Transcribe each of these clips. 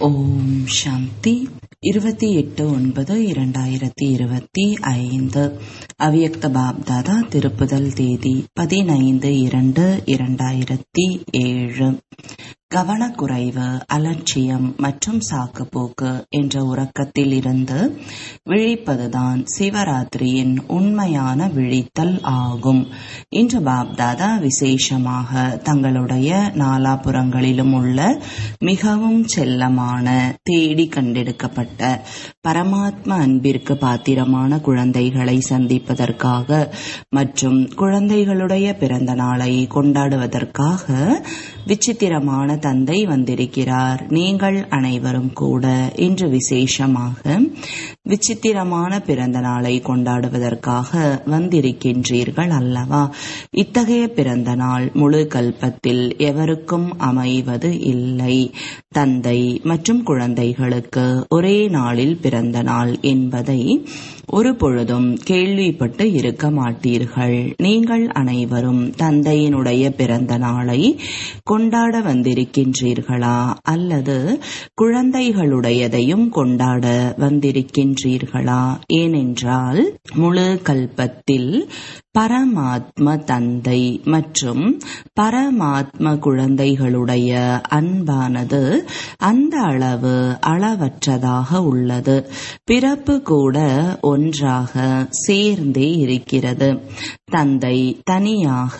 ஓம் சாந்தி இருபத்தி எட்டு ஒன்பது இரண்டாயிரத்தி இருபத்தி ஐந்து அவ்யக்த பாப்தாதா திருப்புதல் தேதி பதினைந்து இரண்டு இரண்டாயிரத்தி ஏழு கவனக்குறைவு அலட்சியம் மற்றும் சாக்குப்போக்கு என்ற உறக்கத்தில் இருந்து விழிப்பதுதான் சிவராத்திரியின் உண்மையான விழித்தல் ஆகும் இன்று பாப்தாதா விசேஷமாக தங்களுடைய நாலாபுறங்களிலும் உள்ள மிகவும் செல்லமான தேடி கண்டெடுக்கப்பட்ட பரமாத்ம அன்பிற்கு பாத்திரமான குழந்தைகளை சந்திப்பதற்காக மற்றும் குழந்தைகளுடைய பிறந்த நாளை கொண்டாடுவதற்காக விசித்திரமான தந்தை வந்திருக்கிறார் நீங்கள் அனைவரும் கூட இன்று விசேஷமாக விசித்திரமான பிறந்த நாளை கொண்டாடுவதற்காக வந்திருக்கின்றீர்கள் அல்லவா இத்தகைய பிறந்த நாள் முழு கல்பத்தில் எவருக்கும் அமைவது இல்லை தந்தை மற்றும் குழந்தைகளுக்கு ஒரே நாளில் பிறந்த நாள் என்பதை ஒரு பொழுதும் கேள்விப்பட்டு இருக்க மாட்டீர்கள் நீங்கள் அனைவரும் தந்தையினுடைய பிறந்த நாளை கொண்டாட வந்திருக்கின்றீர்களா அல்லது குழந்தைகளுடையதையும் கொண்டாட வந்திருக்கின்றீர்களா ஏனென்றால் முழு கல்பத்தில் பரமாத்ம தந்தை மற்றும் பரமாத்ம குழந்தைகளுடைய அன்பானது அந்த அளவு அளவற்றதாக உள்ளது பிறப்பு கூட ஒன்றாக சேர்ந்தே இருக்கிறது தந்தை தனியாக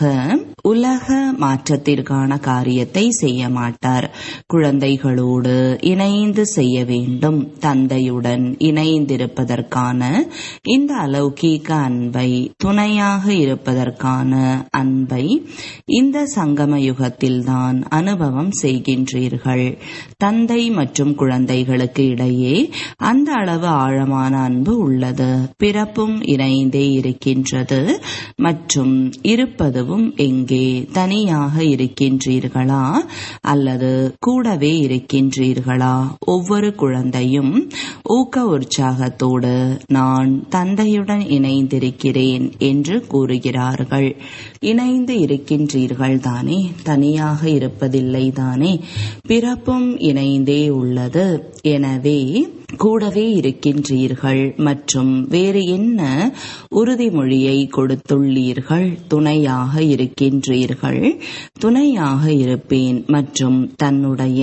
உலக மாற்றத்திற்கான காரியத்தை செய்ய மாட்டார் குழந்தைகளோடு இணைந்து செய்ய வேண்டும் தந்தையுடன் இணைந்திருப்பதற்கான இந்த அலௌகீக அன்பை துணையாக இருப்பதற்கான அன்பை இந்த சங்கம யுகத்தில்தான் அனுபவம் செய்கின்றீர்கள் தந்தை மற்றும் குழந்தைகளுக்கு இடையே அந்த அளவு ஆழமான அன்பு உள்ளது பிறப்பும் இணைந்தே இருக்கின்றது மற்றும் இருப்பதுவும் எங்கே தனியாக இருக்கின்றீர்களா அல்லது கூடவே இருக்கின்றீர்களா ஒவ்வொரு குழந்தையும் ஊக்க உற்சாகத்தோடு நான் தந்தையுடன் இணைந்திருக்கிறேன் என்று கூறுகிறார்கள் இணைந்து இருக்கின்றீர்கள் தானே தனியாக இருப்பதில்லை தானே பிறப்பும் இணைந்தே உள்ளது எனவே கூடவே இருக்கின்றீர்கள் மற்றும் வேறு என்ன உறுதிமொழியை கொடுத்துள்ளீர்கள் துணையாக இருக்கின்றீர்கள் துணையாக இருப்பேன் மற்றும் தன்னுடைய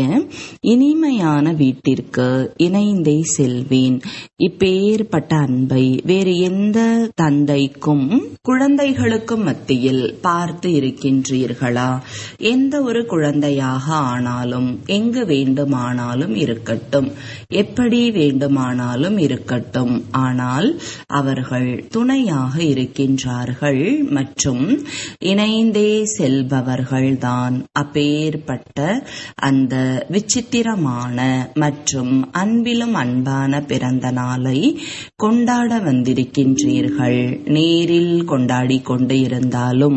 இனிமையான வீட்டிற்கு இணைந்தே செல்வேன் இப்பேற்பட்ட அன்பை வேறு எந்த தந்தைக்கும் குழந்தைகளுக்கும் மத்தியில் பார்த்து இருக்கின்றீர்களா எந்த ஒரு குழந்தையாக ஆனாலும் எங்கு வேண்டுமானாலும் இருக்கட்டும் எப்படி வேண்டுமானாலும் இருக்கட்டும் ஆனால் அவர்கள் துணையாக இருக்கின்றார்கள் மற்றும் இணைந்தே செல்பவர்கள்தான் அப்பேற்பட்ட அந்த விசித்திரமான மற்றும் அன்பிலும் அன்பான பிறந்த நாளை கொண்டாட வந்திருக்கின்றீர்கள் நேரில் கொண்டாடி கொண்டு இருந்தாலும்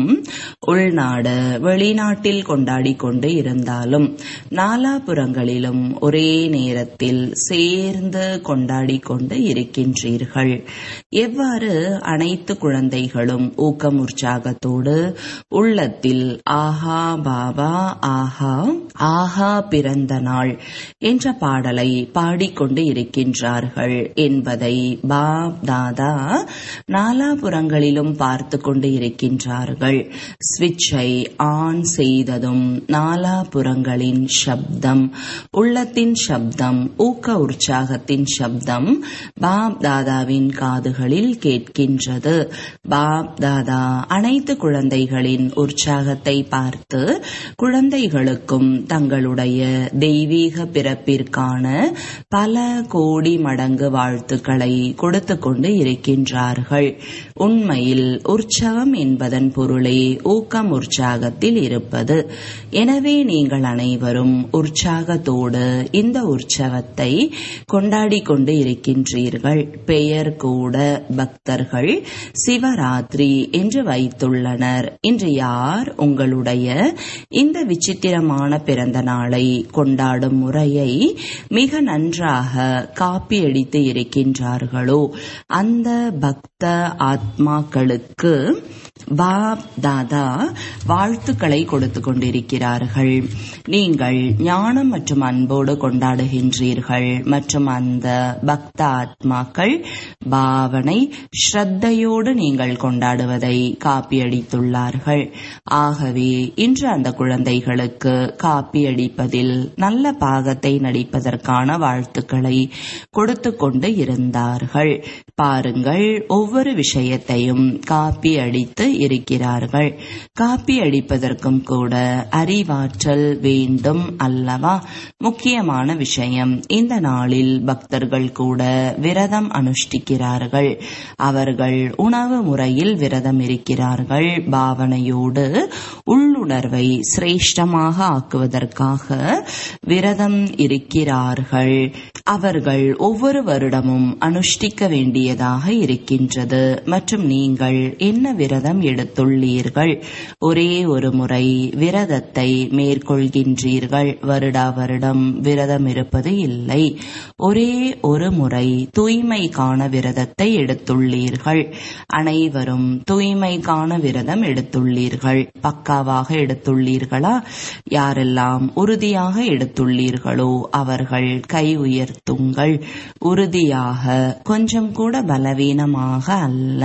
உள்நாடு வெளிநாட்டில் கொண்டாடி கொண்டு இருந்தாலும் நாலாபுறங்களிலும் ஒரே நேரத்தில் சேர்ந்து கொண்டாடி கொண்டு இருக்கின்றீர்கள் எவ்வாறு அனைத்து குழந்தைகளும் ஊக்கம் உற்சாகத்தோடு உள்ளத்தில் ஆஹா பாபா ஆஹா ஆஹா பிறந்த நாள் என்ற பாடலை பாடிக்கொண்டு இருக்கின்றார்கள் என்பதை பாப் தாதா நாலாபுறங்களிலும் பார்த்து கொண்டு இருக்கின்றார்கள் ஸ்விட்சை ஆன் செய்ததும் நாலாபுறங்களின் சப்தம் உள்ளத்தின் சப்தம் ஊக்க உற்சாகத்தின் சப்தம் பாப் தாதாவின் காதுகளில் கேட்கின்றது பாப் தாதா அனைத்து குழந்தைகளின் உற்சாகத்தை பார்த்து குழந்தைகளுக்கும் தங்களுடைய தெய்வீக பிறப்பிற்கான பல கோடி மடங்கு வாழ்த்துக்களை கொடுத்து கொண்டு இருக்கின்றார்கள் உண்மையில் உற்சவம் என்பதன் பொருளே ஊக்கம் உற்சாகத்தில் இருப்பது எனவே நீங்கள் அனைவரும் உற்சாகத்தோடு இந்த உற்சவத்தை கொண்டாடி கொண்டு இருக்கின்றீர்கள் பெயர் கூட பக்தர்கள் சிவராத்திரி என்று வைத்துள்ளனர் இன்று யார் உங்களுடைய இந்த விசித்திரமான பிறந்த நாளை கொண்டாடும் முறையை மிக நன்றாக காப்பியடித்து இருக்கின்றார்களோ அந்த பக்த ஆத்மாக்களுக்கு பாப் தாதா வாழ்த்துக்களை கொடுத்து கொண்டிருக்கிறார்கள் நீங்கள் ஞானம் மற்றும் அன்போடு கொண்டாடுகின்றீர்கள் மற்றும் அந்த பக்த ஆத்மாக்கள் பாவனை ஸ்ரத்தையோடு நீங்கள் கொண்டாடுவதை காப்பியடித்துள்ளார்கள் ஆகவே இன்று அந்த குழந்தைகளுக்கு காப்பியடிப்பதில் நல்ல பாகத்தை நடிப்பதற்கான வாழ்த்துக்களை கொடுத்து கொண்டு இருந்தார்கள் பாருங்கள் ஒவ்வொரு விஷயத்தையும் காப்பி அடித்து இருக்கிறார்கள் காப்பி அடிப்பதற்கும் கூட அறிவாற்றல் வேண்டும் அல்லவா முக்கியமான விஷயம் இந்த நாளில் பக்தர்கள் கூட விரதம் அனுஷ்டிக்கிறார்கள் அவர்கள் உணவு முறையில் விரதம் இருக்கிறார்கள் பாவனையோடு உள்ளுணர்வை சிரேஷ்டமாக ஆக்குவதற்காக விரதம் இருக்கிறார்கள் அவர்கள் ஒவ்வொரு வருடமும் அனுஷ்டிக்க வேண்டியதாக இருக்கின்றது மற்றும் நீங்கள் என்ன விரதம் எடுத்துள்ளீர்கள் ஒரே ஒரு முறை விரதத்தை மேற்கொள்கின்றீர்கள் வருடா வருடம் விரதம் இருப்பது இல்லை ஒரே ஒரு முறை தூய்மைக்கான விரதத்தை எடுத்துள்ளீர்கள் அனைவரும் தூய்மைக்கான விரதம் எடுத்துள்ளீர்கள் பக்காவாக எடுத்துள்ளீர்களா யாரெல்லாம் உறுதியாக எடுத்துள்ளீர்களோ அவர்கள் கை உயர்த்துங்கள் உறுதியாக கொஞ்சம் கூட பலவீனமாக அல்ல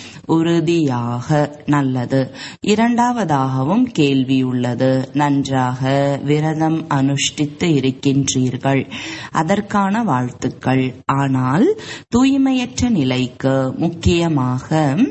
உறுதியாக நல்லது இரண்டாவதாகவும் கேள்வி உள்ளது நன்றாக விரதம் அனுஷ்டித்து இருக்கின்றீர்கள் அதற்கான வாழ்த்துக்கள் ஆனால் தூய்மையற்ற நிலைக்கு முக்கியமாக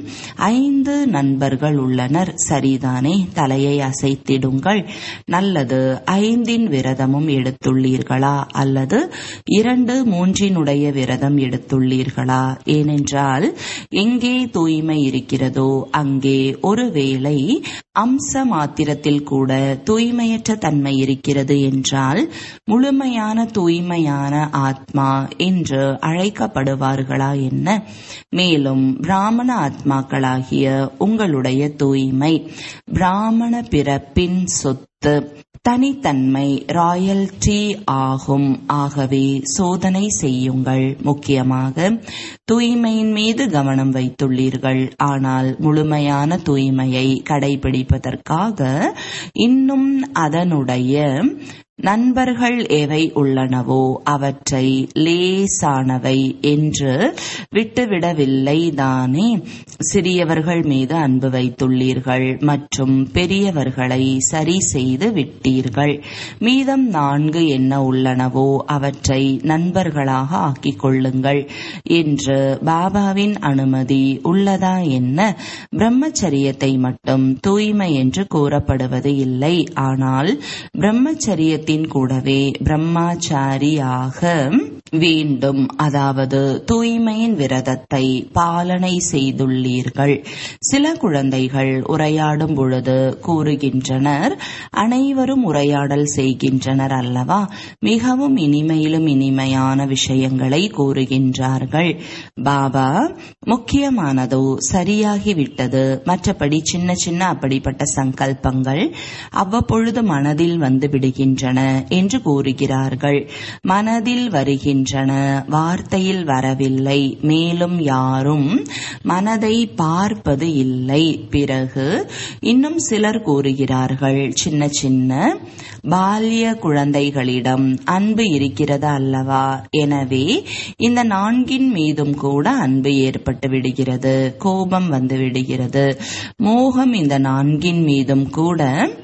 ஐந்து நண்பர்கள் உள்ளனர் சரிதானே தலையை அசைத்திடுங்கள் நல்லது ஐந்தின் விரதமும் எடுத்துள்ளீர்களா அல்லது இரண்டு மூன்றினுடைய விரதம் எடுத்துள்ளீர்களா ஏனென்றால் எங்கே தூய்மை இருக்கிறதோ அங்கே ஒருவேளை அம்ச மாத்திரத்தில் கூட தூய்மையற்ற தன்மை இருக்கிறது என்றால் முழுமையான தூய்மையான ஆத்மா என்று அழைக்கப்படுவார்களா என்ன மேலும் பிராமண ஆத்மாக்களாகிய உங்களுடைய தூய்மை பிராமண பிறப்பின் சொத்து தனித்தன்மை ராயல்டி ஆகும் ஆகவே சோதனை செய்யுங்கள் முக்கியமாக தூய்மையின் மீது கவனம் வைத்துள்ளீர்கள் ஆனால் முழுமையான தூய்மையை கடைபிடிப்பதற்காக இன்னும் அதனுடைய நண்பர்கள் எவை உள்ளனவோ அவற்றை லேசானவை என்று விட்டுவிடவில்லை தானே சிறியவர்கள் மீது அன்பு வைத்துள்ளீர்கள் மற்றும் பெரியவர்களை சரி செய்து விட்டீர்கள் மீதம் நான்கு என்ன உள்ளனவோ அவற்றை நண்பர்களாக ஆக்கிக் கொள்ளுங்கள் என்று பாபாவின் அனுமதி உள்ளதா என்ன பிரம்மச்சரியத்தை மட்டும் தூய்மை என்று கூறப்படுவது இல்லை ஆனால் பிரம்மச்சரியத்தை விரதத்தின் கூடவே பிரம்மாச்சாரியாக வேண்டும் அதாவது தூய்மையின் விரதத்தை பாலனை செய்துள்ளீர்கள் சில குழந்தைகள் உரையாடும் பொழுது கூறுகின்றனர் அனைவரும் உரையாடல் செய்கின்றனர் அல்லவா மிகவும் இனிமையிலும் இனிமையான விஷயங்களை கூறுகின்றார்கள் பாபா முக்கியமானதோ சரியாகிவிட்டது மற்றபடி சின்ன சின்ன அப்படிப்பட்ட சங்கல்பங்கள் அவ்வப்பொழுது மனதில் வந்து விடுகின்றன என்று கூறுகிறார்கள் மனதில் வருகின்றன வார்த்தையில் வரவில்லை மேலும் யாரும் மனதை பார்ப்பது இல்லை பிறகு இன்னும் சிலர் கூறுகிறார்கள் சின்ன சின்ன பால்ய குழந்தைகளிடம் அன்பு இருக்கிறது அல்லவா எனவே இந்த நான்கின் மீதும் கூட அன்பு ஏற்பட்டு விடுகிறது கோபம் வந்து விடுகிறது மோகம் இந்த நான்கின் மீதும் கூட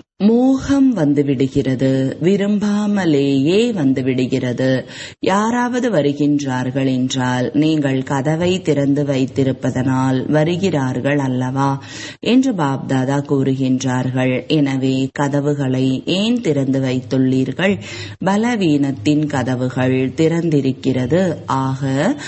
மோகம் வந்து விடுகிறது விரும்பாமலேயே வந்து விடுகிறது யாராவது வருகின்றார்கள் என்றால் நீங்கள் கதவை திறந்து வைத்திருப்பதனால் வருகிறார்கள் அல்லவா என்று பாப்தாதா கூறுகின்றார்கள் எனவே கதவுகளை ஏன் திறந்து வைத்துள்ளீர்கள் பலவீனத்தின் கதவுகள் திறந்திருக்கிறது ஆக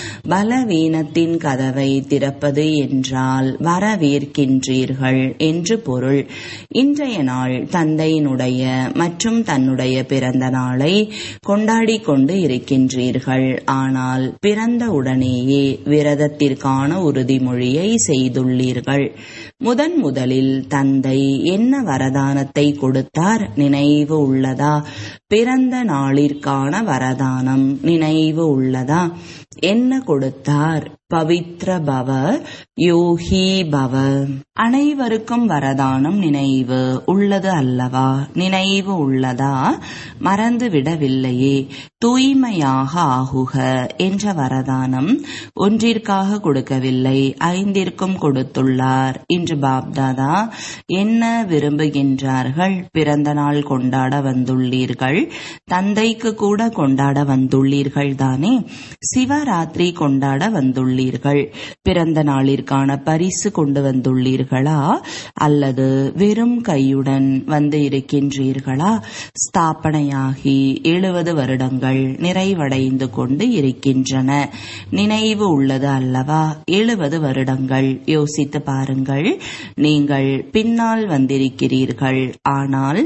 பலவீனத்தின் கதவை திறப்பது என்றால் வரவேற்கின்றீர்கள் என்று பொருள் இன்றைய நாள் தந்தையினுடைய மற்றும் தன்னுடைய பிறந்த நாளை கொண்டாடிக் கொண்டு இருக்கின்றீர்கள் ஆனால் பிறந்த உடனேயே விரதத்திற்கான உறுதிமொழியை செய்துள்ளீர்கள் முதன் முதலில் தந்தை என்ன வரதானத்தை கொடுத்தார் நினைவு உள்ளதா பிறந்த நாளிற்கான வரதானம் நினைவு உள்ளதா என்ன கொடுத்தார் பவித்ர பவ யோகி பவ அனைவருக்கும் வரதானம் நினைவு உள்ளது அல்லவா நினைவு உள்ளதா மறந்து விடவில்லையே தூய்மையாக ஆகுக என்ற வரதானம் ஒன்றிற்காக கொடுக்கவில்லை ஐந்திற்கும் கொடுத்துள்ளார் இன்று பாப்தாதா என்ன விரும்புகின்றார்கள் பிறந்த நாள் கொண்டாட வந்துள்ளீர்கள் தந்தைக்கு கூட கொண்டாட வந்துள்ளீர்கள் தானே சிவராத்திரி கொண்டாட வந்துள்ளீர்கள் பிறந்த நாளிற்கான பரிசு கொண்டு வந்துள்ளீர்களா அல்லது வெறும் கையுடன் வந்து இருக்கின்றீர்களா ஸ்தாபனையாகி எழுபது வருடங்கள் நிறைவடைந்து கொண்டு இருக்கின்றன நினைவு உள்ளது அல்லவா எழுபது வருடங்கள் யோசித்து பாருங்கள் நீங்கள் பின்னால் வந்திருக்கிறீர்கள் ஆனால்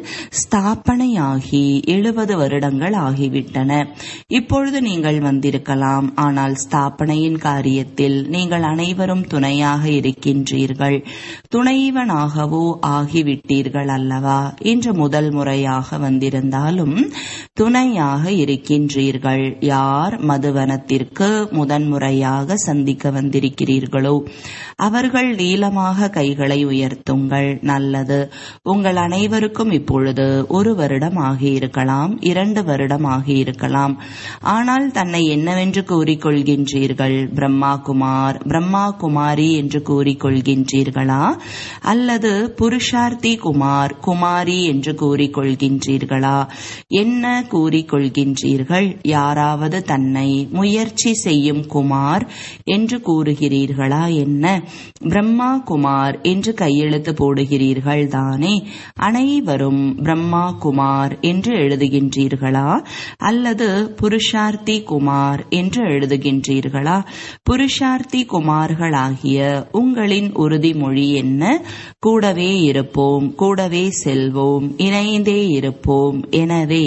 ஸ்தாபனையாகி எழுபது வருடங்கள் ஆகிவிட்டன இப்பொழுது நீங்கள் வந்திருக்கலாம் ஆனால் ஸ்தாபனையின் காரியத்தில் நீங்கள் அனைவரும் துணையாக இருக்கின்றீர்கள் துணைவனாகவோ ஆகிவிட்டீர்கள் அல்லவா இன்று முதல் முறையாக வந்திருந்தாலும் துணையாக இருக்கின்றீர்கள் யார் மதுவனத்திற்கு முதன்முறையாக சந்திக்க வந்திருக்கிறீர்களோ அவர்கள் நீளமாக கைகளை உயர்த்துங்கள் நல்லது உங்கள் அனைவருக்கும் இப்பொழுது ஒரு வருடம் ஆகியிருக்கலாம் இரண்டு வருடம் ஆகியிருக்கலாம் ஆனால் தன்னை என்னவென்று கூறிக்கொள்கின்றீர்கள் பிரம்மா குமார் பிரம்மா குமாரி என்று கூறிக்கொள்கின்றீர்களா அல்லது புருஷார்த்தி குமார் குமாரி என்று கூறிக்கொள்கின்றீர்களா என்ன கூறிக்கொள்கின்றீர்கள் யாராவது தன்னை முயற்சி செய்யும் குமார் என்று கூறுகிறீர்களா என்ன பிரம்மா குமார் என்று கையெழுத்து போடுகிறீர்கள் தானே அனைவரும் பிரம்மா குமார் என்று எழுதுகின்றீர்களா அல்லது புருஷார்த்தி குமார் என்று எழுதுகின்றீர்களா புருஷார்த்தி குமார்களாகிய உங்களின் உறுதிமொழி என்ன கூடவே இருப்போம் கூடவே செல்வோம் இணைந்தே இருப்போம் எனவே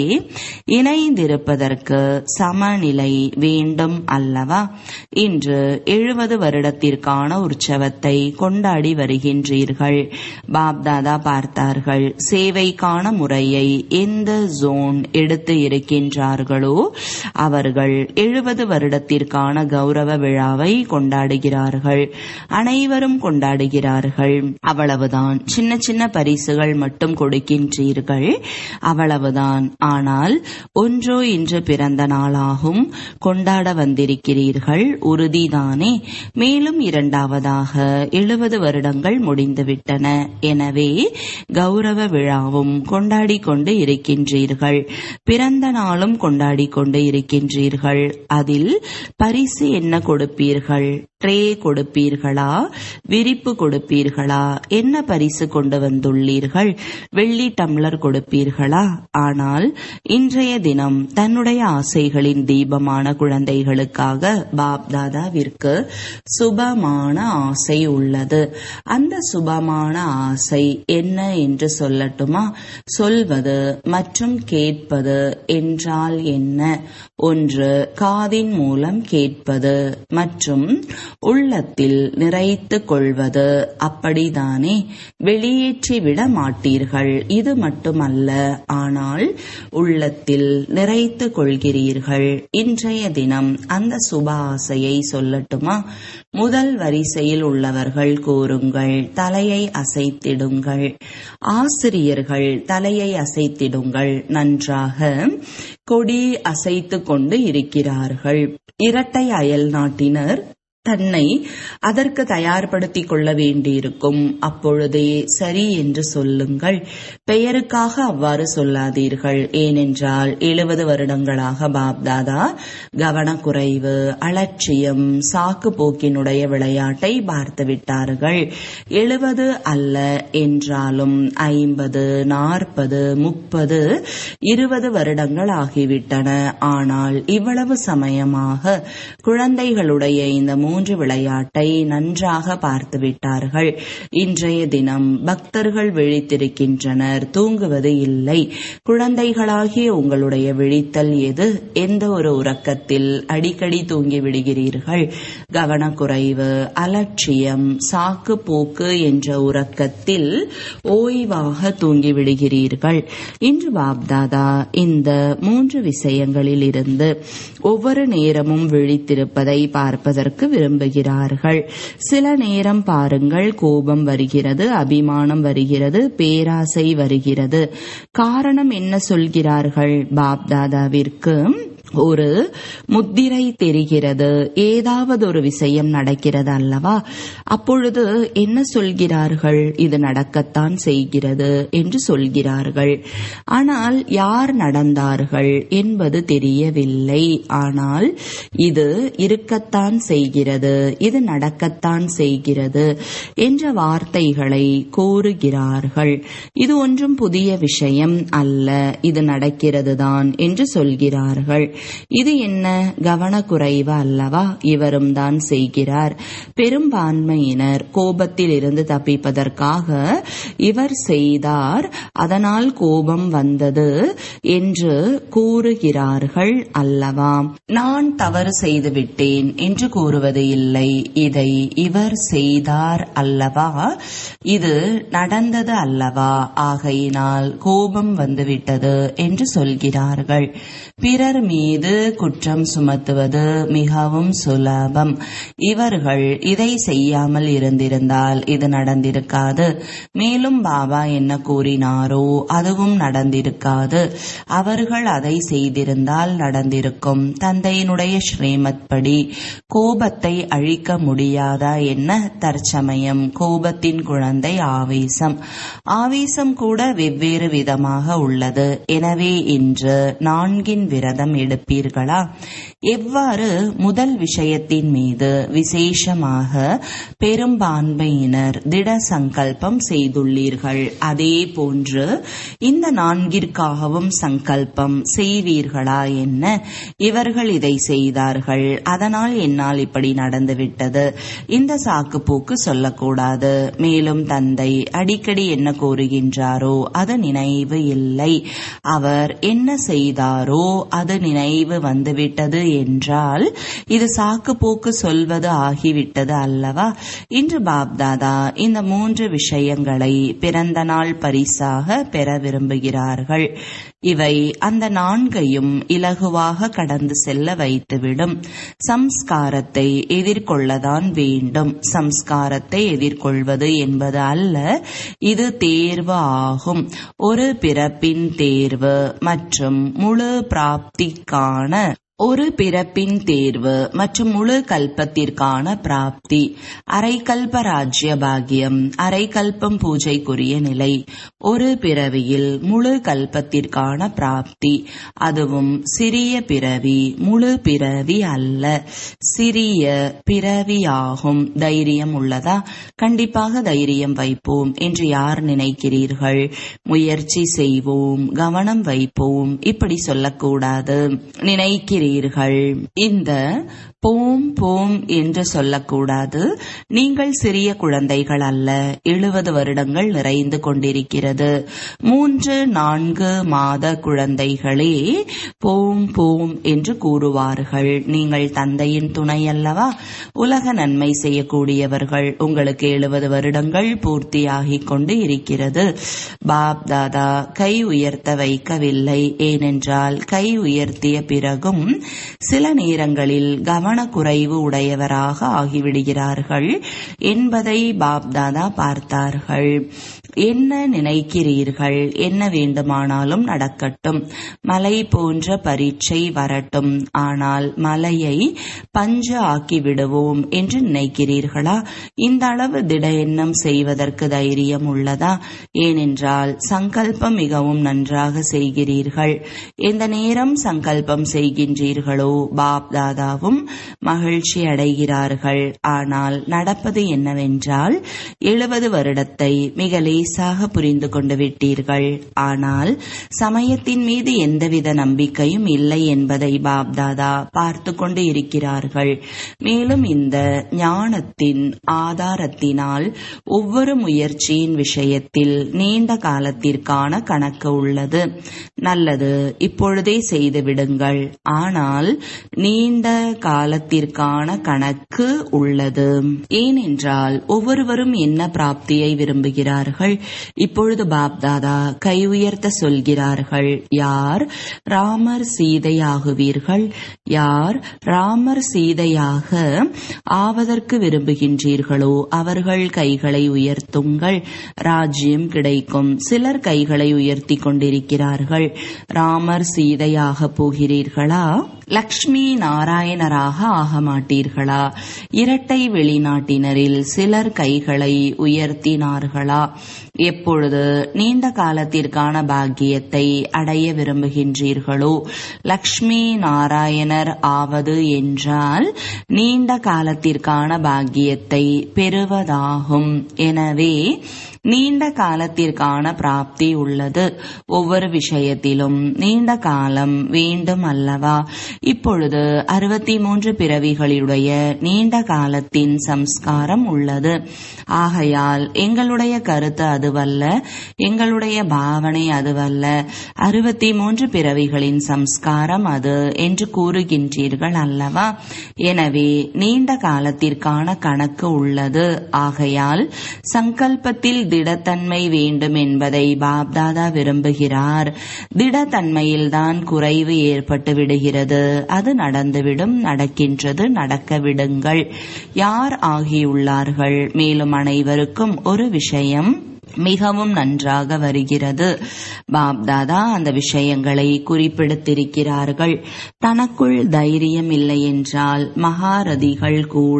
இணைந்திருப்பதற்கு சமநிலை வேண்டும் அல்லவா இன்று எழுபது வருடத்திற்கான உற்சவத்தை கொண்டாடி வருகின்றீர்கள் பாப்தாதா பார்த்தார்கள் சேவைக்கான முறையை எந்த ஜோன் எடுத்து இருக்கின்றார்களோ அவர்கள் எழுபது வருடத்திற்கான கௌரவ விழாவை கொண்டாடுகிறார்கள் அனைவரும் கொண்டாடுகிறார்கள் அவ்வளவுதான் சின்ன சின்ன பரிசுகள் மட்டும் கொடுக்கின்றீர்கள் அவ்வளவுதான் ஆனால் ஒன்றோ இன்று பிறந்த நாளாகும் கொண்டாட வந்திருக்கிறீர்கள் உறுதிதானே மேலும் இரண்டாவதாக எழுபது வருடங்கள் முடிந்துவிட்டன எனவே கௌரவ விழாவும் கொண்டாடி கொண்டு இருக்கின்றீர்கள் பிறந்த நாளும் கொண்டாடி கொண்டு இருக்கின்றீர்கள் அதில் பரிசு என்ன கொடுப்பீர்கள் ட்ரே கொடுப்பீர்களா விரிப்பு கொடுப்பீர்களா என்ன பரிசு கொண்டு வந்துள்ளீர்கள் வெள்ளி டம்ளர் கொடுப்பீர்களா ஆனால் இன்றைய தினம் தன்னுடைய ஆசைகளின் தீபமான குழந்தைகளுக்காக பாப் தாதாவிற்கு சுபமான ஆசை உள்ளது அந்த சுபமான ஆசை என்ன என்று சொல்லட்டுமா சொல்வது மற்றும் கேட்பது என்றால் என்ன ஒன்று காதின் மூலம் கேட்பது மற்றும் உள்ளத்தில் நிறைத்து கொள்வது அப்படிதானே வெளியேற்றி விட மாட்டீர்கள் இது மட்டுமல்ல ஆனால் உள்ளத்தில் நிறைத்து கொள்கிறீர்கள் இன்றைய தினம் அந்த சுப ஆசையை சொல்லட்டுமா முதல் வரிசையில் உள்ளவர்கள் கூறுங்கள் தலையை அசைத்திடுங்கள் ஆசிரியர்கள் தலையை அசைத்திடுங்கள் நன்றாக கொடி அசைத்து கொண்டு இருக்கிறார்கள் இரட்டை அயல் நாட்டினர் தன்னை அதற்கு தயார்படுத்திக் கொள்ள வேண்டியிருக்கும் அப்பொழுதே சரி என்று சொல்லுங்கள் பெயருக்காக அவ்வாறு சொல்லாதீர்கள் ஏனென்றால் எழுபது வருடங்களாக பாப்தாதா கவனக்குறைவு அலட்சியம் சாக்கு போக்கினுடைய விளையாட்டை பார்த்து விட்டார்கள் எழுபது அல்ல என்றாலும் ஐம்பது நாற்பது முப்பது இருபது வருடங்கள் ஆகிவிட்டன ஆனால் இவ்வளவு சமயமாக குழந்தைகளுடைய இந்த மூன்று விளையாட்டை நன்றாக பார்த்து விட்டார்கள் இன்றைய தினம் பக்தர்கள் விழித்திருக்கின்றனர் தூங்குவது இல்லை குழந்தைகளாகிய உங்களுடைய விழித்தல் எது எந்த ஒரு உறக்கத்தில் அடிக்கடி தூங்கி விடுகிறீர்கள் கவனக்குறைவு அலட்சியம் சாக்கு போக்கு என்ற உறக்கத்தில் ஓய்வாக தூங்கி விடுகிறீர்கள் இன்று பாப்தாதா இந்த மூன்று விஷயங்களில் இருந்து ஒவ்வொரு நேரமும் விழித்திருப்பதை பார்ப்பதற்கு விரும்புகிறார் விரும்புகிறார்கள் சில நேரம் பாருங்கள் கோபம் வருகிறது அபிமானம் வருகிறது பேராசை வருகிறது காரணம் என்ன சொல்கிறார்கள் பாப்தாதாவிற்கு ஒரு முத்திரை தெரிகிறது ஏதாவது ஒரு விஷயம் நடக்கிறது அல்லவா அப்பொழுது என்ன சொல்கிறார்கள் இது நடக்கத்தான் செய்கிறது என்று சொல்கிறார்கள் ஆனால் யார் நடந்தார்கள் என்பது தெரியவில்லை ஆனால் இது இருக்கத்தான் செய்கிறது இது நடக்கத்தான் செய்கிறது என்ற வார்த்தைகளை கூறுகிறார்கள் இது ஒன்றும் புதிய விஷயம் அல்ல இது நடக்கிறது தான் என்று சொல்கிறார்கள் இது என்ன கவனக்குறைவு அல்லவா இவரும் தான் செய்கிறார் பெரும்பான்மையினர் கோபத்தில் இருந்து தப்பிப்பதற்காக இவர் செய்தார் அதனால் கோபம் வந்தது என்று கூறுகிறார்கள் அல்லவா நான் தவறு செய்துவிட்டேன் என்று கூறுவது இல்லை இதை இவர் செய்தார் அல்லவா இது நடந்தது அல்லவா ஆகையினால் கோபம் வந்துவிட்டது என்று சொல்கிறார்கள் பிறர் மீது குற்றம் சுமத்துவது மிகவும் சுலபம் இவர்கள் இதை செய்யாமல் இருந்திருந்தால் இது நடந்திருக்காது மேலும் பாபா என்ன கூறினாரோ அதுவும் நடந்திருக்காது அவர்கள் அதை செய்திருந்தால் நடந்திருக்கும் தந்தையினுடைய ஸ்ரீமத் படி கோபத்தை அழிக்க முடியாதா என்ன தற்சமயம் கோபத்தின் குழந்தை ஆவேசம் ஆவேசம் கூட வெவ்வேறு விதமாக உள்ளது எனவே இன்று நான்கின் விரதம் எடுப்பீர்களா எவ்வாறு முதல் விஷயத்தின் மீது விசேஷமாக பெரும்பான்மையினர் திட சங்கல்பம் செய்துள்ளீர்கள் அதே போன்று இந்த நான்கிற்காகவும் சங்கல்பம் செய்வீர்களா என்ன இவர்கள் இதை செய்தார்கள் அதனால் என்னால் இப்படி நடந்துவிட்டது இந்த சாக்கு போக்கு சொல்லக்கூடாது மேலும் தந்தை அடிக்கடி என்ன கூறுகின்றாரோ அது நினைவு இல்லை அவர் என்ன செய்தாரோ அது நினைவு வந்துவிட்டது என்றால் இது சாக்கு போக்கு சொல்வது ஆகிவிட்டது அல்லவா இன்று பாப்தாதா இந்த மூன்று விஷயங்களை பிறந்த நாள் பரிசாக பெற விரும்புகிறார்கள் இவை அந்த நான்கையும் இலகுவாக கடந்து செல்ல வைத்துவிடும் சம்ஸ்காரத்தை எதிர்கொள்ளதான் வேண்டும் சம்ஸ்காரத்தை எதிர்கொள்வது என்பது அல்ல இது தேர்வு ஆகும் ஒரு பிறப்பின் தேர்வு மற்றும் முழு பிராப்திக்கான ஒரு பிறப்பின் தேர்வு மற்றும் முழு கல்பத்திற்கான பிராப்தி அரைக்கல்ப ராஜ்ய பாகியம் அரைக்கல்பம் பூஜைக்குரிய நிலை ஒரு பிறவியில் முழு கல்பத்திற்கான பிராப்தி அதுவும் சிறிய பிறவி முழு பிறவி அல்ல சிறிய பிறவியாகும் தைரியம் உள்ளதா கண்டிப்பாக தைரியம் வைப்போம் என்று யார் நினைக்கிறீர்கள் முயற்சி செய்வோம் கவனம் வைப்போம் இப்படி சொல்லக்கூடாது நினைக்கிறீர்கள் இந்த போம் போம் என்று சொல்லக்கூடாது நீங்கள் சிறிய குழந்தைகள் அல்ல எழுபது வருடங்கள் நிறைந்து கொண்டிருக்கிறது மூன்று நான்கு மாத குழந்தைகளே போம் போம் என்று கூறுவார்கள் நீங்கள் தந்தையின் துணை அல்லவா உலக நன்மை செய்யக்கூடியவர்கள் உங்களுக்கு எழுபது வருடங்கள் பூர்த்தியாகிக் கொண்டு இருக்கிறது பாப் தாதா கை உயர்த்த வைக்கவில்லை ஏனென்றால் கை உயர்த்திய பிறகும் சில நேரங்களில் கவனக்குறைவு உடையவராக ஆகிவிடுகிறார்கள் என்பதை பாப்தாதா பார்த்தார்கள் என்ன நினைக்கிறீர்கள் என்ன வேண்டுமானாலும் நடக்கட்டும் மலை போன்ற பரீட்சை வரட்டும் ஆனால் மலையை பஞ்சு ஆக்கி விடுவோம் என்று நினைக்கிறீர்களா இந்த அளவு திட எண்ணம் செய்வதற்கு தைரியம் உள்ளதா ஏனென்றால் சங்கல்பம் மிகவும் நன்றாக செய்கிறீர்கள் எந்த நேரம் சங்கல்பம் செய்கின்றீர்களோ பாப் தாதாவும் மகிழ்ச்சி அடைகிறார்கள் ஆனால் நடப்பது என்னவென்றால் எழுபது வருடத்தை மிக லேசாக புரிந்து கொண்டு விட்டீர்கள் ஆனால் சமயத்தின் மீது எந்தவித நம்பிக்கையும் இல்லை என்பதை பாப்தாதா பார்த்து கொண்டு இருக்கிறார்கள் மேலும் இந்த ஞானத்தின் ஆதாரத்தினால் ஒவ்வொரு முயற்சியின் விஷயத்தில் நீண்ட காலத்திற்கான கணக்கு உள்ளது நல்லது இப்பொழுதே செய்து விடுங்கள் ஆனால் நீண்ட காலத்திற்கான கணக்கு உள்ளது ஏனென்றால் ஒவ்வொருவரும் என்ன பிராப்தியை விரும்புகிறார்கள் இப்பொழுது பாப்தாதா கை உயர்த்த சொல்கிறார்கள் யார் ராமர் சீதையாகுவீர்கள் யார் ராமர் சீதையாக ஆவதற்கு விரும்புகின்றீர்களோ அவர்கள் கைகளை உயர்த்துங்கள் ராஜ்யம் கிடைக்கும் சிலர் கைகளை உயர்த்தி கொண்டிருக்கிறார்கள் ராமர் சீதையாக போகிறீர்களா லக்ஷ்மி நாராயணராக ஆக மாட்டீர்களா இரட்டை வெளிநாட்டினரில் சிலர் கைகளை உயர்த்தினார்களா எப்பொழுது நீண்ட காலத்திற்கான பாக்கியத்தை அடைய விரும்புகின்றீர்களோ லக்ஷ்மி நாராயணர் ஆவது என்றால் நீண்ட காலத்திற்கான பாக்கியத்தை பெறுவதாகும் எனவே நீண்ட காலத்திற்கான பிராப்தி உள்ளது ஒவ்வொரு விஷயத்திலும் நீண்ட காலம் வேண்டும் அல்லவா இப்பொழுது அறுபத்தி மூன்று பிறவிகளுடைய நீண்ட காலத்தின் சம்ஸ்காரம் உள்ளது ஆகையால் எங்களுடைய கருத்து அதுவல்ல எங்களுடைய பாவனை அதுவல்ல அறுபத்தி மூன்று பிறவிகளின் சம்ஸ்காரம் அது என்று கூறுகின்றீர்கள் அல்லவா எனவே நீண்ட காலத்திற்கான கணக்கு உள்ளது ஆகையால் சங்கல்பத்தில் திடத்தன்மை வேண்டும் என்பதை பாப்தாதா விரும்புகிறார் திடத்தன்மையில்தான் குறைவு ஏற்பட்டு விடுகிறது அது நடந்துவிடும் நடக்கின்றது நடக்க விடுங்கள் யார் ஆகியுள்ளார்கள் மேலும் அனைவருக்கும் ஒரு விஷயம் மிகவும் நன்றாக வருகிறது பாப்தாதா அந்த விஷயங்களை குறிப்பிடுத்திருக்கிறார்கள் தனக்குள் தைரியம் இல்லை என்றால் மகாரதிகள் கூட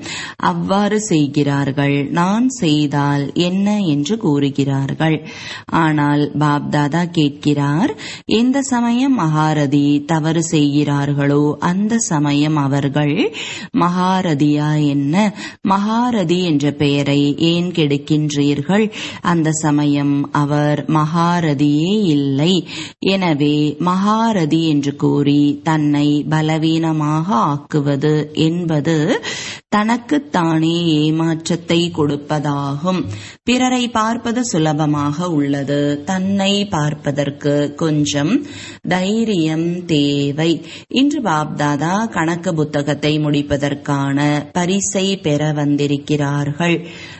அவ்வாறு செய்கிறார்கள் நான் செய்தால் என்ன என்று கூறுகிறார்கள் ஆனால் பாப்தாதா கேட்கிறார் எந்த சமயம் மகாரதி தவறு செய்கிறார்களோ அந்த சமயம் அவர்கள் மகாரதியா என்ன மகாரதி என்ற பெயரை ஏன் கெடுக்கின்றீர்கள் அந்த சமயம் அவர் மகாரதியே இல்லை எனவே மகாரதி என்று கூறி தன்னை பலவீனமாக ஆக்குவது என்பது தனக்குத்தானே ஏமாற்றத்தை கொடுப்பதாகும் பிறரை பார்ப்பது சுலபமாக உள்ளது தன்னை பார்ப்பதற்கு கொஞ்சம் தைரியம் தேவை இன்று பாப்தாதா கணக்கு புத்தகத்தை முடிப்பதற்கான பரிசை பெற வந்திருக்கிறார்கள்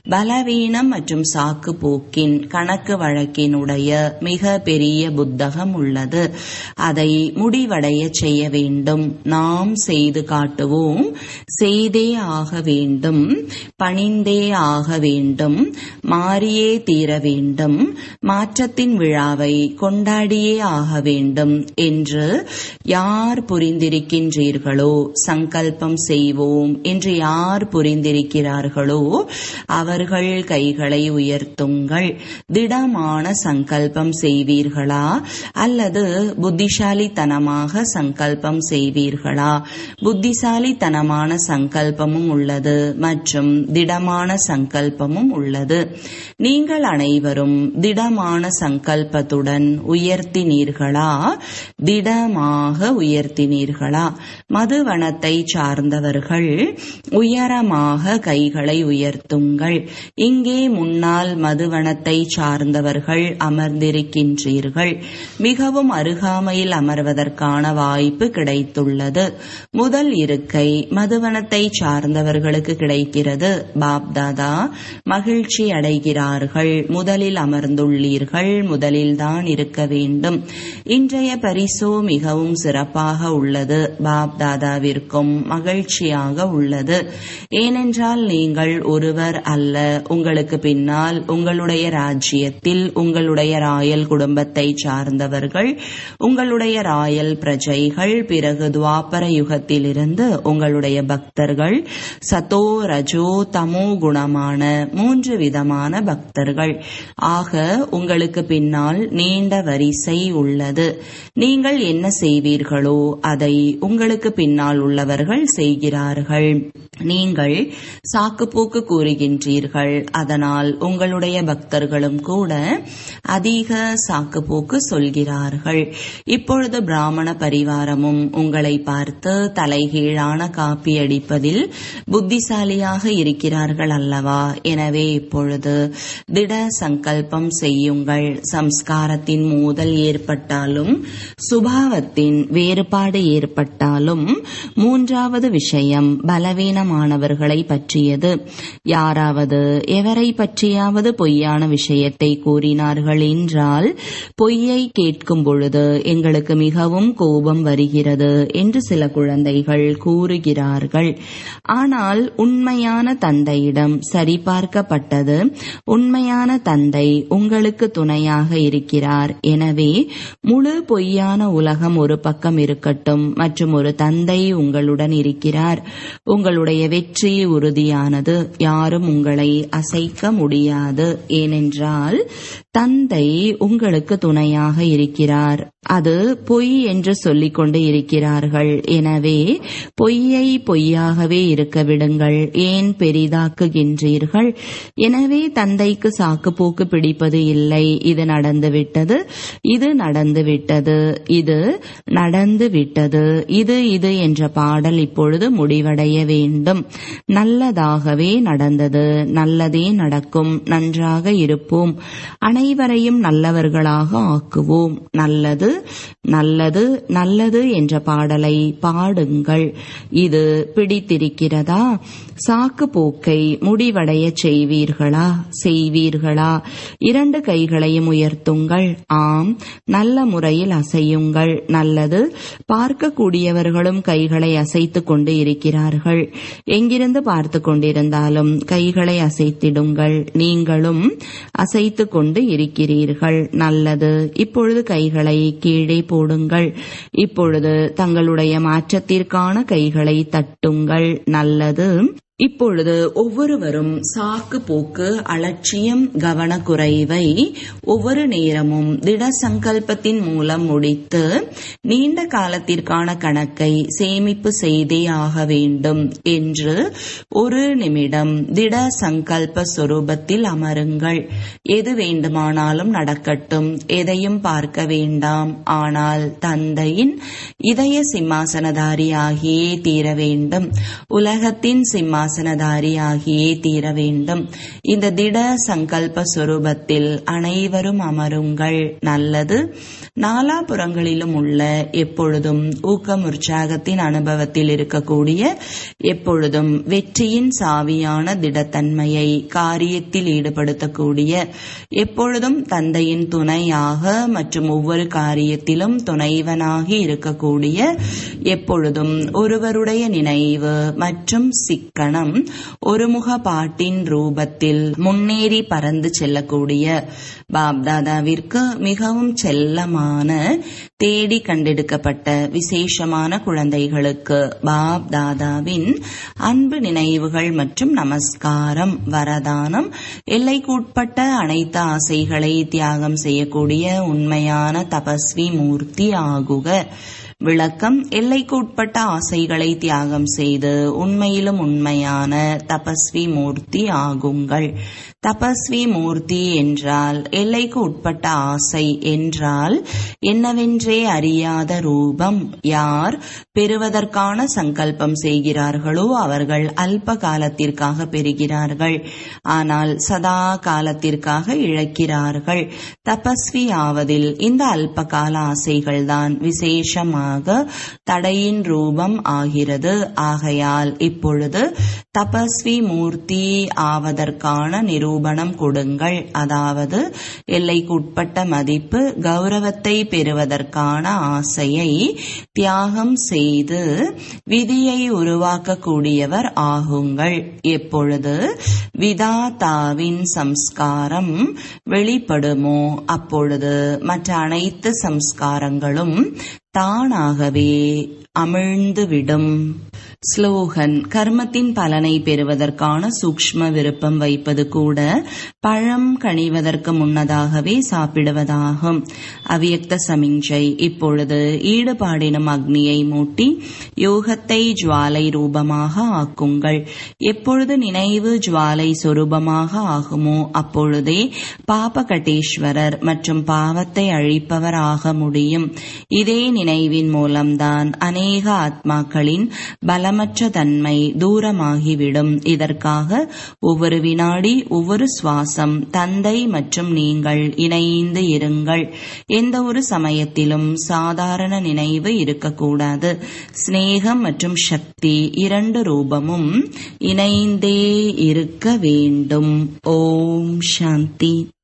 பலவீனம் மற்றும் சாக்கு போக்கின் கணக்கு வழக்கினுடைய மிக பெரிய புத்தகம் உள்ளது அதை முடிவடைய செய்ய வேண்டும் நாம் செய்து காட்டுவோம் செய்தே ஆக வேண்டும் பணிந்தே ஆக வேண்டும் மாறியே தீர வேண்டும் மாற்றத்தின் விழாவை கொண்டாடியே ஆக வேண்டும் என்று யார் புரிந்திருக்கின்றீர்களோ சங்கல்பம் செய்வோம் என்று யார் புரிந்திருக்கிறார்களோ அவர்கள் கைகளை உயர்த்துங்கள் திடமான சங்கல்பம் செய்வீர்களா அல்லது புத்திசாலித்தனமாக சங்கல்பம் செய்வீர்களா புத்திசாலித்தனமான சங்கல்பமும் உள்ளது மற்றும் திடமான சங்கல்பமும் உள்ளது நீங்கள் அனைவரும் திடமான சங்கல்பத்துடன் உயர்த்தினீர்களா திடமாக உயர்த்தினீர்களா மதுவனத்தை சார்ந்தவர்கள் உயரமாக கைகளை உயர்த்துங்கள் இங்கே முன்னால் மதுவனத்தை சார்ந்தவர்கள் அமர்ந்திருக்கின்றீர்கள் மிகவும் அருகாமையில் அமர்வதற்கான வாய்ப்பு கிடைத்துள்ளது முதல் இருக்கை மதுவனத்தை சார்ந்தவர்களுக்கு கிடைக்கிறது பாப்தாதா மகிழ்ச்சி அடைகிறார்கள் முதலில் அமர்ந்துள்ளீர்கள் முதலில் தான் இருக்க வேண்டும் இன்றைய பரிசோ மிகவும் சிறப்பாக உள்ளது பாப்தாதாவிற்கும் மகிழ்ச்சியாக உள்ளது ஏனென்றால் நீங்கள் ஒருவர் அல்ல உங்களுக்கு பின்னால் உங்களுடைய ராஜ்யத்தில் உங்களுடைய ராயல் குடும்பத்தை சார்ந்தவர்கள் உங்களுடைய ராயல் பிரஜைகள் பிறகு துவாபர யுகத்திலிருந்து உங்களுடைய பக்தர்கள் சதோ ரஜோ தமோ குணமான மூன்று விதமான பக்தர்கள் ஆக உங்களுக்கு பின்னால் நீண்ட வரிசை உள்ளது நீங்கள் என்ன செய்வீர்களோ அதை உங்களுக்கு பின்னால் உள்ளவர்கள் செய்கிறார்கள் நீங்கள் சாக்குப்போக்கு கூறுகின்றீர்கள் அதனால் உங்களுடைய பக்தர்களும் கூட அதிக சாக்குப்போக்கு சொல்கிறார்கள் இப்பொழுது பிராமண பரிவாரமும் உங்களை பார்த்து தலைகீழான காப்பி அடிப்பதில் புத்திசாலியாக இருக்கிறார்கள் அல்லவா எனவே இப்பொழுது திட சங்கல்பம் செய்யுங்கள் சம்ஸ்காரத்தின் மோதல் ஏற்பட்டாலும் சுபாவத்தின் வேறுபாடு ஏற்பட்டாலும் மூன்றாவது விஷயம் பலவீனமாக பொய்யனமானவர்களை பற்றியது யாராவது எவரை பற்றியாவது பொய்யான விஷயத்தை கூறினார்கள் என்றால் பொய்யை கேட்கும் பொழுது எங்களுக்கு மிகவும் கோபம் வருகிறது என்று சில குழந்தைகள் கூறுகிறார்கள் ஆனால் உண்மையான தந்தையிடம் சரிபார்க்கப்பட்டது உண்மையான தந்தை உங்களுக்கு துணையாக இருக்கிறார் எனவே முழு பொய்யான உலகம் ஒரு பக்கம் இருக்கட்டும் மற்றும் ஒரு தந்தை உங்களுடன் இருக்கிறார் உங்களுடைய வெற்றி உறுதியானது யாரும் உங்களை அசைக்க முடியாது ஏனென்றால் தந்தை உங்களுக்கு துணையாக இருக்கிறார் அது பொய் என்று சொல்லிக் கொண்டு இருக்கிறார்கள் எனவே பொய்யை பொய்யாகவே இருக்க விடுங்கள் ஏன் பெரிதாக்குகின்றீர்கள் எனவே தந்தைக்கு சாக்கு போக்கு பிடிப்பது இல்லை இது நடந்துவிட்டது இது நடந்துவிட்டது இது நடந்து விட்டது இது இது என்ற பாடல் இப்பொழுது முடிவடைய வேண்டும் நல்லதாகவே நடந்தது நல்லதே நடக்கும் நன்றாக இருப்போம் அனைவரையும் நல்லவர்களாக ஆக்குவோம் நல்லது நல்லது நல்லது என்ற பாடலை பாடுங்கள் இது பிடித்திருக்கிறதா சாக்கு போக்கை முடிவடைய செய்வீர்களா செய்வீர்களா இரண்டு கைகளையும் உயர்த்துங்கள் ஆம் நல்ல முறையில் அசையுங்கள் நல்லது பார்க்கக்கூடியவர்களும் கைகளை அசைத்துக் கொண்டு இருக்கிறார்கள் எங்கிருந்து பார்த்து கொண்டிருந்தாலும் கைகளை அசைத்திடுங்கள் நீங்களும் அசைத்துக் கொண்டு இருக்கிறீர்கள் நல்லது இப்பொழுது கைகளை கீழே போடுங்கள் இப்பொழுது தங்களுடைய மாற்றத்திற்கான கைகளை தட்டுங்கள் நல்லது இப்பொழுது ஒவ்வொருவரும் சாக்கு போக்கு அலட்சியம் கவனக்குறைவை ஒவ்வொரு நேரமும் திட சங்கல்பத்தின் மூலம் முடித்து நீண்ட காலத்திற்கான கணக்கை சேமிப்பு செய்தே ஆக வேண்டும் என்று ஒரு நிமிடம் திட சங்கல்ப சொரூபத்தில் அமருங்கள் எது வேண்டுமானாலும் நடக்கட்டும் எதையும் பார்க்க வேண்டாம் ஆனால் தந்தையின் இதய சிம்மாசனதாரியாகியே தீர வேண்டும் உலகத்தின் சிம்மா சிம்மாசனதாரி ஆகியே தீர வேண்டும் இந்த திட சங்கல்ப சுரூபத்தில் அனைவரும் அமருங்கள் நல்லது நாலாபுறங்களிலும் உள்ள எப்பொழுதும் ஊக்கம் உற்சாகத்தின் அனுபவத்தில் இருக்கக்கூடிய எப்பொழுதும் வெற்றியின் சாவியான திடத்தன்மையை காரியத்தில் ஈடுபடுத்தக்கூடிய எப்பொழுதும் தந்தையின் துணையாக மற்றும் ஒவ்வொரு காரியத்திலும் துணைவனாகி இருக்கக்கூடிய எப்பொழுதும் ஒருவருடைய நினைவு மற்றும் சிக்கனம் ஒருமுக பாட்டின் ரூபத்தில் முன்னேறி பறந்து செல்லக்கூடிய பாப்தாதாவிற்கு மிகவும் செல்லமான தேடி கண்டெடுக்கப்பட்ட விசேஷமான குழந்தைகளுக்கு பாப் தாதாவின் அன்பு நினைவுகள் மற்றும் நமஸ்காரம் வரதானம் எல்லைக்குட்பட்ட அனைத்து ஆசைகளை தியாகம் செய்யக்கூடிய உண்மையான தபஸ்வி மூர்த்தி ஆகுக விளக்கம் எல்லைக்கு உட்பட்ட ஆசைகளை தியாகம் செய்து உண்மையிலும் உண்மையான தபஸ்வி மூர்த்தி ஆகுங்கள் தபஸ்வி மூர்த்தி என்றால் எல்லைக்கு உட்பட்ட ஆசை என்றால் என்னவென்றே அறியாத ரூபம் யார் பெறுவதற்கான சங்கல்பம் செய்கிறார்களோ அவர்கள் அல்ப காலத்திற்காக பெறுகிறார்கள் ஆனால் சதா காலத்திற்காக இழக்கிறார்கள் தபஸ்வி ஆவதில் இந்த அல்ப கால ஆசைகள்தான் விசேஷமாக தடையின் ரூபம் ஆகிறது ஆகையால் இப்பொழுது தபஸ்வி மூர்த்தி ஆவதற்கான நிரூபணம் கொடுங்கள் அதாவது எல்லைக்குட்பட்ட மதிப்பு கௌரவத்தை பெறுவதற்கான ஆசையை தியாகம் செய்து விதியை உருவாக்கக்கூடியவர் ஆகுங்கள் எப்பொழுது விதாதாவின் சம்ஸ்காரம் வெளிப்படுமோ அப்பொழுது மற்ற அனைத்து சம்ஸ்காரங்களும் தானாகவே அமிழ்ந்துவிடும் ஸ்லோகன் கர்மத்தின் பலனை பெறுவதற்கான சூக்ஷ்ம விருப்பம் வைப்பது கூட பழம் கனிவதற்கு முன்னதாகவே சாப்பிடுவதாகும் அவ்யக்த சமிஞ்சை இப்பொழுது ஈடுபாடினும் அக்னியை மூட்டி யோகத்தை ஜுவாலை ரூபமாக ஆக்குங்கள் எப்பொழுது நினைவு ஜுவாலை சொரூபமாக ஆகுமோ அப்பொழுதே பாபகட்டேஸ்வரர் மற்றும் பாவத்தை அழிப்பவர் ஆக முடியும் இதே நினைவின் மூலம்தான் அநேக ஆத்மாக்களின் பலமற்ற தன்மை தூரமாகிவிடும் இதற்காக ஒவ்வொரு வினாடி ஒவ்வொரு சுவாசம் தந்தை மற்றும் நீங்கள் இணைந்து இருங்கள் எந்த ஒரு சமயத்திலும் சாதாரண நினைவு இருக்கக்கூடாது சிநேகம் மற்றும் சக்தி இரண்டு ரூபமும் இணைந்தே இருக்க வேண்டும் ஓம் சாந்தி